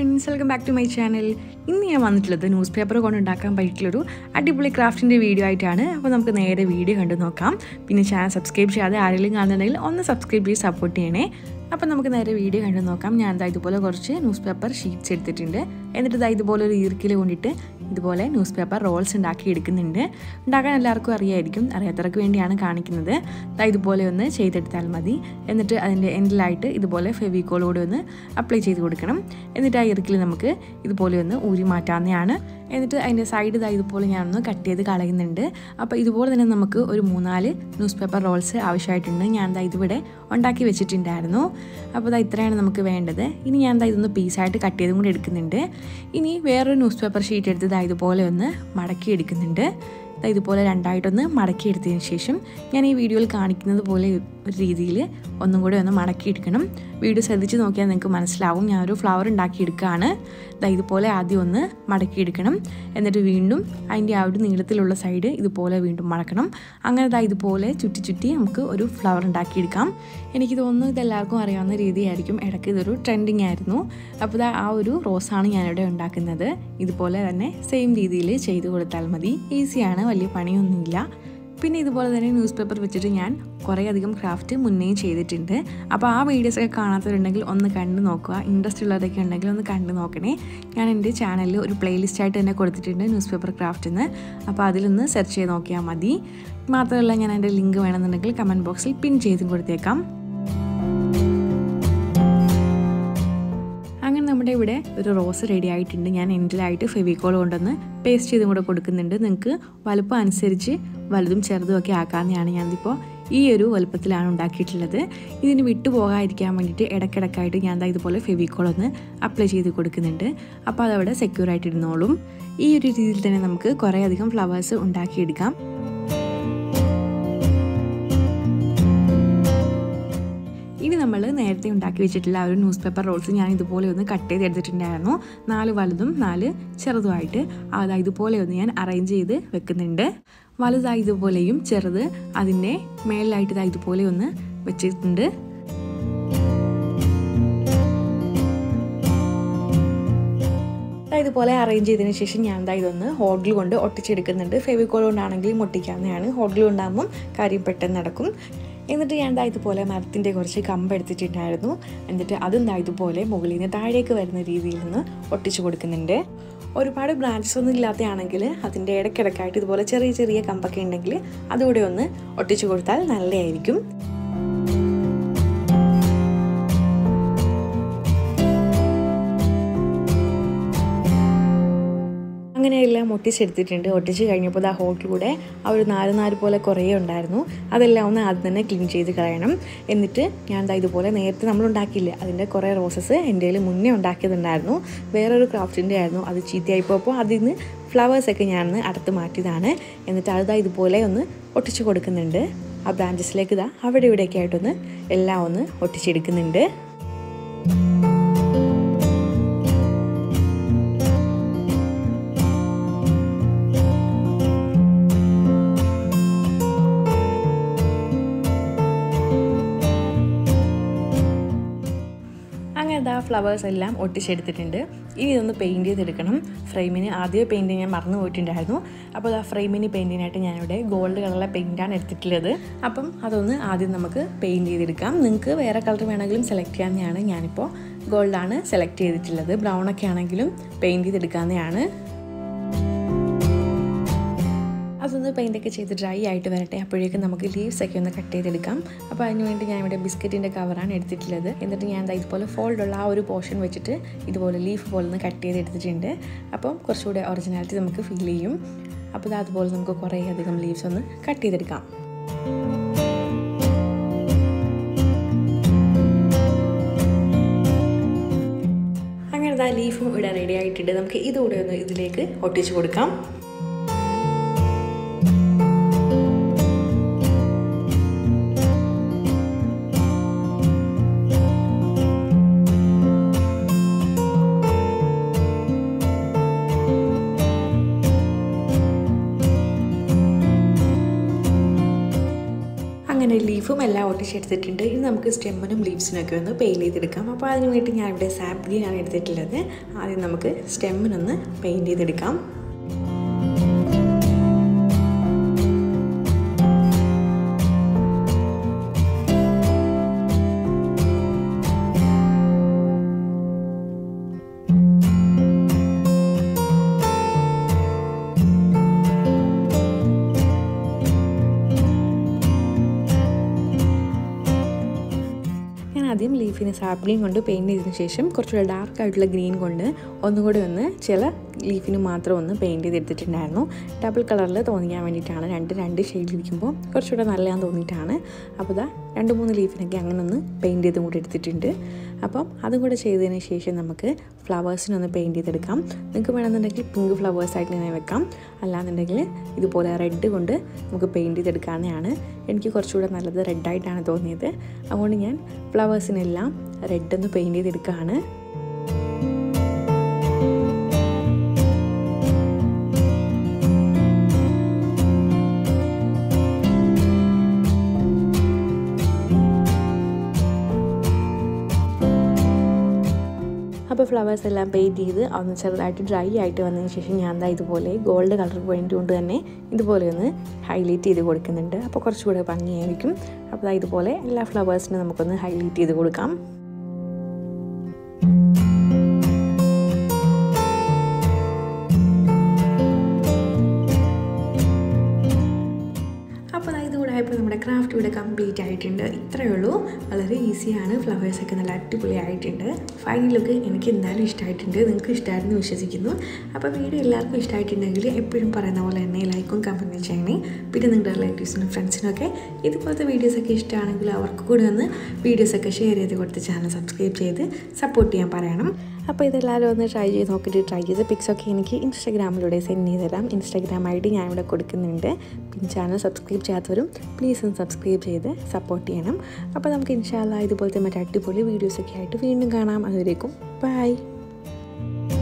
friends welcome back to my channel ഇന്ന് ഞാൻ വന്നിട്ടുള്ളത് ന്യൂസ് പേപ്പർ കൊണ്ട് ഉണ്ടാക്കാൻ പറ്റിയിട്ടുള്ളൊരു അടിപൊളി ക്രാഫ്റ്റിൻ്റെ വീഡിയോ ആയിട്ടാണ് അപ്പോൾ നമുക്ക് നേരെ വീഡിയോ കണ്ടു നോക്കാം പിന്നെ ചാനൽ സബ്സ്ക്രൈബ് ചെയ്യാതെ ആരെങ്കിലും കാണുന്നുണ്ടെങ്കിൽ ഒന്ന് സബ്സ്ക്രൈബ് ചെയ്ത് സപ്പോർട്ട് ചെയ്യണേ അപ്പോൾ നമുക്ക് നേരെ വീഡിയോ കണ്ടു നോക്കാം ഞാൻ ദാ ഇതുപോലെ കുറച്ച് ന്യൂസ് പേപ്പർ ഷീറ്റ്സ് എടുത്തിട്ടുണ്ട് എന്നിട്ട് ദാ ഇതുപോലെ ഒരു ഈർക്കിൽ കൊണ്ടിട്ട് ഇതുപോലെ ന്യൂസ് പേപ്പർ റോൾസ് ഉണ്ടാക്കി എടുക്കുന്നുണ്ട് ഉണ്ടാക്കാൻ എല്ലാവർക്കും അറിയായിരിക്കും അറിയാത്തവർക്ക് വേണ്ടിയാണ് കാണിക്കുന്നത് ദാ ഇതുപോലെ ഒന്ന് ചെയ്തെടുത്താൽ മതി എന്നിട്ട് അതിൻ്റെ എൻഡിലായിട്ട് ഇതുപോലെ ഫെവിക്കോൾ കൂടി ഒന്ന് അപ്ലൈ ചെയ്ത് കൊടുക്കണം എന്നിട്ട് ആ ഇറുക്കിൽ നമുക്ക് ഇതുപോലെ ഒന്ന് ഊരി മാറ്റാവുന്നതാണ് എന്നിട്ട് അതിൻ്റെ സൈഡ് ഇതാ ഇതുപോലെ ഞാനൊന്ന് കട്ട് ചെയ്ത് കളയുന്നുണ്ട് അപ്പോൾ ഇതുപോലെ തന്നെ നമുക്ക് ഒരു മൂന്നാല് ന്യൂസ് പേപ്പർ റോൾസ് ആവശ്യമായിട്ടുണ്ട് ഞാൻ ദാ ഇതിവിടെ ഉണ്ടാക്കി വെച്ചിട്ടുണ്ടായിരുന്നു അപ്പോൾ ഇതാ ഇത്രയാണ് നമുക്ക് വേണ്ടത് ഇനി ഞാൻ ദാ ഇതൊന്ന് പീസായിട്ട് കട്ട് ചെയ്തും കൂടി എടുക്കുന്നുണ്ട് ഇനി വേറൊരു ന്യൂസ് പേപ്പർ ഷീറ്റ് എടുത്ത് ദാ ഇതുപോലെ ഒന്ന് മടക്കി എടുക്കുന്നുണ്ട് ദാ ഇതുപോലെ രണ്ടായിട്ടൊന്ന് മടക്കി എടുത്തതിന് ശേഷം ഞാൻ ഈ വീഡിയോയിൽ കാണിക്കുന്നത് പോലെ ഒരു രീതിയിൽ ഒന്നും കൂടി ഒന്ന് മടക്കി എടുക്കണം വീഡിയോ ശ്രദ്ധിച്ച് നോക്കിയാൽ നിങ്ങൾക്ക് മനസ്സിലാവും ഞാനൊരു ഫ്ലവർ ഉണ്ടാക്കി എടുക്കുകയാണ് ദാ ഇതുപോലെ ആദ്യം ഒന്ന് മടക്കി എടുക്കണം എന്നിട്ട് വീണ്ടും അതിൻ്റെ ആ ഒരു നീളത്തിലുള്ള സൈഡ് ഇതുപോലെ വീണ്ടും മടക്കണം അങ്ങനെ ദാ ഇതുപോലെ ചുറ്റി ചുറ്റി നമുക്ക് ഒരു ഫ്ലവർ ഉണ്ടാക്കിയെടുക്കാം എനിക്ക് തോന്നുന്നു ഇതെല്ലാവർക്കും അറിയാവുന്ന രീതിയായിരിക്കും ഇടയ്ക്ക് ഇതൊരു ട്രെൻഡിങ് ആയിരുന്നു അപ്പോൾ ഇതാ ആ ഒരു റോസാണ് ഞാനിവിടെ ഉണ്ടാക്കുന്നത് ഇതുപോലെ തന്നെ സെയിം രീതിയിൽ ചെയ്തു കൊടുത്താൽ മതി ഈസിയാണ് വലിയ പണിയൊന്നുമില്ല പിന്നെ ഇതുപോലെ തന്നെ ന്യൂസ് പേപ്പർ വെച്ചിട്ട് ഞാൻ കുറേ അധികം ക്രാഫ്റ്റ് മുന്നേയും ചെയ്തിട്ടുണ്ട് അപ്പോൾ ആ വീഡിയോസൊക്കെ കാണാത്തവരുണ്ടെങ്കിൽ ഒന്ന് കണ്ടു നോക്കുക ഇൻട്രസ്റ്റ് ഉള്ളവരൊക്കെ ഉണ്ടെങ്കിൽ ഒന്ന് കണ്ടു നോക്കണേ ഞാൻ എൻ്റെ ചാനലിൽ ഒരു പ്ലേലിസ്റ്റ് ആയിട്ട് തന്നെ കൊടുത്തിട്ടുണ്ട് ന്യൂസ് പേപ്പർ ക്രാഫ്റ്റിന് അപ്പോൾ അതിലൊന്ന് സെർച്ച് ചെയ്ത് നോക്കിയാൽ മതി മാത്രമല്ല ഞാൻ എൻ്റെ ലിങ്ക് വേണമെന്നുണ്ടെങ്കിൽ കമൻറ്റ് ബോക്സിൽ പിൻ ചെയ്തും കൊടുത്തേക്കാം അങ്ങനെ നമ്മുടെ ഇവിടെ ഒരു റോസ് റെഡി ആയിട്ടുണ്ട് ഞാൻ എൻഡിലായിട്ട് ഫെവിക്കോൾ കൊണ്ടൊന്ന് പേസ്റ്റ് ചെയ്തും കൂടെ കൊടുക്കുന്നുണ്ട് നിങ്ങൾക്ക് വലുപ്പം അനുസരിച്ച് വലുതും ചെറുതും ഒക്കെ ആക്കാമെന്നാണ് ഞാനിപ്പോൾ ഈ ഒരു വലുപ്പത്തിലാണ് ഉണ്ടാക്കിയിട്ടുള്ളത് ഇതിന് വിട്ടു പോകാതിരിക്കാൻ വേണ്ടിയിട്ട് ഇടയ്ക്കിടയ്ക്കായിട്ട് ഞാൻ ദാ ഇതുപോലെ ഫെവിക്കോൾ ഒന്ന് അപ്ലൈ ചെയ്ത് കൊടുക്കുന്നുണ്ട് അപ്പോൾ അതവിടെ സെക്യൂർ ആയിട്ട് ഇരുന്നോളും ഈ ഒരു രീതിയിൽ തന്നെ നമുക്ക് കുറേ അധികം ഫ്ലവേഴ്സ് ഉണ്ടാക്കിയെടുക്കാം ഇനി നമ്മൾ നേരത്തെ ഉണ്ടാക്കി വെച്ചിട്ടുള്ള ആ ഒരു ന്യൂസ് പേപ്പർ റോൾസ് ഞാൻ ഇതുപോലെ ഒന്ന് കട്ട് ചെയ്ത് എടുത്തിട്ടുണ്ടായിരുന്നു നാല് വലുതും നാല് ചെറുതുമായിട്ട് അതാ ഇതുപോലെ ഒന്ന് ഞാൻ അറേഞ്ച് ചെയ്ത് വെക്കുന്നുണ്ട് വലുതായി ഇതുപോലെയും ചെറുത് അതിൻ്റെ മേളിലായിട്ട് ഇതാ ഇതുപോലെ ഒന്ന് വെച്ചിട്ടുണ്ട് ഇതുപോലെ അറേഞ്ച് ചെയ്തതിന് ശേഷം ഞാൻ എന്താ ഇതൊന്ന് ഹോട്ടൽ കൊണ്ട് ഒട്ടിച്ചെടുക്കുന്നുണ്ട് ഫെവിക്കോൾ കൊണ്ടാണെങ്കിലും ഒട്ടിക്കാവുന്നതാണ് ഹോട്ടൽ കൊണ്ടാകുമ്പം കാര്യം പെട്ടെന്ന് നടക്കും എന്നിട്ട് ഞാൻ ദാ ഇതുപോലെ മരത്തിൻ്റെ കുറച്ച് കമ്പ് എടുത്തിട്ടുണ്ടായിരുന്നു എന്നിട്ട് അതും ദാ ഇതുപോലെ മുകളിൽ നിന്ന് താഴേക്ക് വരുന്ന രീതിയിൽ നിന്ന് ഒട്ടിച്ചു കൊടുക്കുന്നുണ്ട് ഒരുപാട് ബ്രാഞ്ചസ് ഒന്നും ഇല്ലാത്തതാണെങ്കിൽ അതിൻ്റെ ഇടയ്ക്കിടയ്ക്കായിട്ട് ഇതുപോലെ ചെറിയ ചെറിയ കമ്പൊക്കെ ഉണ്ടെങ്കിൽ അതുകൂടെ ഒന്ന് ഒട്ടിച്ചു കൊടുത്താൽ നല്ലതായിരിക്കും അങ്ങനെ എല്ലാം ഒട്ടിച്ചെടുത്തിട്ടുണ്ട് ഒട്ടിച്ച് കഴിഞ്ഞപ്പോൾ ആ ഹോട്ടിലൂടെ ആ ഒരു നാല് നാല് പോലെ കുറേ ഉണ്ടായിരുന്നു അതെല്ലാം ഒന്ന് ആദ്യം തന്നെ ക്ലീൻ ചെയ്ത് കളയണം എന്നിട്ട് ഞാൻ ദാ ഇതുപോലെ നേരത്തെ നമ്മൾ ഉണ്ടാക്കിയില്ല അതിൻ്റെ കുറേ റോസസ് എൻ്റെ കയ്യിൽ മുന്നേ ഉണ്ടാക്കിയതുണ്ടായിരുന്നു വേറൊരു ക്രാഫ്റ്റിൻ്റെ ആയിരുന്നു അത് ചീത്തയായി പോയപ്പോൾ അതിൽ നിന്ന് ഫ്ലവേഴ്സൊക്കെ ഞാനൊന്ന് അടുത്ത് മാറ്റിയതാണ് എന്നിട്ട് അത് ഇതുപോലെ ഒന്ന് ഒട്ടിച്ച് കൊടുക്കുന്നുണ്ട് ആ ബ്രാഞ്ചസിലേക്ക് ഇതാ അവിടെ ഇവിടെയൊക്കെ ആയിട്ടൊന്ന് എല്ലാം ഒന്ന് ഒട്ടിച്ചെടുക്കുന്നുണ്ട് അങ്ങനെ ഇതാ ഫ്ലവേഴ്സ് എല്ലാം ഒട്ടിച്ചെടുത്തിട്ടുണ്ട് ഇനി ഇതൊന്ന് പെയിൻറ്റ് ചെയ്തെടുക്കണം ഫ്രെയിമിന് ആദ്യമേ പെയിൻറ്റ് ഞാൻ മറന്നു പോയിട്ടുണ്ടായിരുന്നു അപ്പോൾ ആ ഫ്രെയിമിന് പെയിൻറ്റിനായിട്ട് ഞാനിവിടെ ഗോൾഡ് കളറിലെ പെയിൻറ്റാണ് എടുത്തിട്ടുള്ളത് അപ്പം അതൊന്ന് ആദ്യം നമുക്ക് പെയിൻറ്റ് ചെയ്തെടുക്കാം നിങ്ങൾക്ക് വേറെ കളർ വേണമെങ്കിലും സെലക്ട് ചെയ്യാവുന്നതാണ് ഞാനിപ്പോൾ ഗോൾഡാണ് സെലക്ട് ചെയ്തിട്ടുള്ളത് ബ്രൗൺ ഒക്കെ ആണെങ്കിലും പെയിൻറ്റ് ചെയ്തെടുക്കാവുന്നതാണ് അതൊന്ന് പെയിൻ്റൊക്കെ ചെയ്ത് ഡ്രൈ ആയിട്ട് വരട്ടെ അപ്പോഴേക്കും നമുക്ക് ലീവ്സ് ഒക്കെ ഒന്ന് കട്ട് ചെയ്തെടുക്കാം അപ്പോൾ അതിന് വേണ്ടി ഞാൻ ഇവിടെ ബിസ്ക്കറ്റിൻ്റെ കവറാണ് എടുത്തിട്ടുള്ളത് എന്നിട്ട് ഞാൻ ഇതുപോലെ ഫോൾഡുള്ള ആ ഒരു പോർഷൻ വെച്ചിട്ട് ഇതുപോലെ ലീഫ് പോലെ ഒന്ന് കട്ട് ചെയ്ത് എടുത്തിട്ടുണ്ട് അപ്പം കുറച്ചുകൂടെ ഒറിജിനാലിറ്റി നമുക്ക് ഫീൽ ചെയ്യും അപ്പോൾ അതുപോലെ നമുക്ക് കുറേ അധികം ലീവ്സ് ഒന്ന് കട്ട് ചെയ്തെടുക്കാം അങ്ങനെ ആ ലീഫും ഇവിടെ റെഡി ആയിട്ടുണ്ട് നമുക്ക് ഇതുകൂടെ ഒന്ന് ഇതിലേക്ക് ഒട്ടിച്ചു കൊടുക്കാം അങ്ങനെ ലീഫും എല്ലാം ഒട്ടിച്ചെടുത്തിട്ടുണ്ട് ഇനി നമുക്ക് സ്റ്റെമ്മിനും ലീവ്സിനൊക്കെ ഒന്ന് പെയിൻറ്റ് ചെയ്തെടുക്കാം അപ്പോൾ അതിന് വേണ്ടി ഞാൻ ഇവിടെ സാപ്പ് ഗ്രീനാണ് എടുത്തിട്ടുള്ളത് ആദ്യം നമുക്ക് സ്റ്റെമ്മിനൊന്ന് പെയിൻറ്റ് ചെയ്തെടുക്കാം ഞാൻ ആദ്യം ലീഫിന് സാപ്പ് ഗ്രീൻ കൊണ്ട് പെയിൻറ്റ് ചെയ്തതിന് ശേഷം കുറച്ചുകൂടെ ഡാർക്ക് ആയിട്ടുള്ള ഗ്രീൻ കൊണ്ട് ഒന്നുകൂടി ഒന്ന് ചില ലീഫിന് മാത്രം ഒന്ന് പെയിൻറ്റ് ചെയ്തെടുത്തിട്ടുണ്ടായിരുന്നു ഡബിൾ കളറിൽ തോന്നിക്കാൻ വേണ്ടിയിട്ടാണ് രണ്ട് രണ്ട് ഷെയ്ഡിലിരിക്കുമ്പോൾ കുറച്ചുകൂടെ നല്ലതാന്ന് തോന്നിയിട്ടാണ് അപ്പോൾ ഇതാ രണ്ട് മൂന്ന് ലീഫിനൊക്കെ അങ്ങനെ ഒന്ന് പെയിൻറ്റ് ചെയ്തും കൂടി എടുത്തിട്ടുണ്ട് അപ്പം അതും കൂടെ ചെയ്തതിന് ശേഷം നമുക്ക് ഫ്ലവേഴ്സിനൊന്ന് പെയിൻറ്റ് ചെയ്തെടുക്കാം നിങ്ങൾക്ക് വേണമെന്നുണ്ടെങ്കിൽ പിങ്ക് ഫ്ലവേഴ്സായിട്ട് ഇങ്ങനെ വെക്കാം അല്ലാന്നുണ്ടെങ്കിൽ ഇതുപോലെ റെഡ് കൊണ്ട് നമുക്ക് പെയിൻറ്റ് ചെയ്തെടുക്കാവുന്നതാണ് എനിക്ക് കുറച്ചുകൂടെ നല്ലത് റെഡായിട്ടാണ് തോന്നിയത് അതുകൊണ്ട് ഞാൻ ഫ്ലവേഴ്സിനെല്ലാം റെഡ് ഒന്ന് പെയിൻറ്റ് ചെയ്തെടുക്കുകയാണ് അപ്പോൾ ഫ്ലവേഴ്സ് എല്ലാം പെയിൻറ്റ് ചെയ്ത് ഒന്ന് ചെറുതായിട്ട് ഡ്രൈ ആയിട്ട് വന്നതിന് ശേഷം ഞാൻ എന്താ ഇതുപോലെ ഗോൾഡ് കളർ പെയിൻറ്റ് കൊണ്ട് തന്നെ ഇതുപോലെ ഒന്ന് ഹൈലൈറ്റ് ചെയ്ത് കൊടുക്കുന്നുണ്ട് അപ്പോൾ കുറച്ചുകൂടെ ഭംഗിയായിരിക്കും അപ്പോൾ ഇതുപോലെ എല്ലാ ഫ്ലവേഴ്സിനും നമുക്കൊന്ന് ഹൈലൈറ്റ് ചെയ്ത് കൊടുക്കാം അപ്പോൾ ഇതുകൂടെ ആയപ്പോൾ നമ്മുടെ ക്രാഫ്റ്റ് ഇവിടെ കംപ്ലീറ്റ് ആയിട്ടുണ്ട് ഇത്രയേ ഉള്ളൂ വളരെ ഈസിയാണ് ഫ്ലവേഴ്സൊക്കെ നല്ല അടിപൊളിയായിട്ടുണ്ട് ഫൈനൽ ലുക്ക് എനിക്ക് എന്തായാലും ഇഷ്ടമായിട്ടുണ്ട് നിങ്ങൾക്ക് ഇഷ്ടമായിരുന്നു വിശ്വസിക്കുന്നു അപ്പോൾ വീഡിയോ എല്ലാവർക്കും ഇഷ്ടമായിട്ടുണ്ടെങ്കിൽ എപ്പോഴും പറയുന്ന പോലെ തന്നെ ലൈക്കും കമൻറ്റും ചെയ്യണേ പിന്നെ നിങ്ങളുടെ റിലേറ്റീവ്സിനും ഫ്രണ്ട്സിനൊക്കെ ഇതുപോലത്തെ വീഡിയോസൊക്കെ ഇഷ്ടമാണെങ്കിൽ അവർക്ക് കൂടി ഒന്ന് വീഡിയോസൊക്കെ ഷെയർ ചെയ്ത് കൊടുത്ത് ചാനൽ സബ്സ്ക്രൈബ് ചെയ്ത് സപ്പോർട്ട് ചെയ്യാൻ പറയണം അപ്പോൾ ഇതെല്ലാവരും ഒന്ന് ട്രൈ ചെയ്ത് നോക്കിയിട്ട് ട്രൈ ചെയ്ത പിക്സൊക്കെ എനിക്ക് ഇൻസ്റ്റാഗ്രാമിലൂടെ സെൻഡ് ചെയ്ത് തരാം ഇൻസ്റ്റാഗ്രാം ഐ ഡി ഞാൻ ഇവിടെ കൊടുക്കുന്നുണ്ട് പിന്നെ ചാനൽ സബ്സ്ക്രൈബ് ചെയ്യാത്തവരും പ്ലീസ് ഒന്ന് സബ്സ്ക്രൈബ് ചെയ്ത് സപ്പോർട്ട് ചെയ്യണം അപ്പോൾ നമുക്ക് ഇൻഷാല്ല ഇതുപോലത്തെ മറ്റേ അടിപൊളി വീഡിയോസൊക്കെ ആയിട്ട് വീണ്ടും കാണാം അതുവരേക്കും ബൈ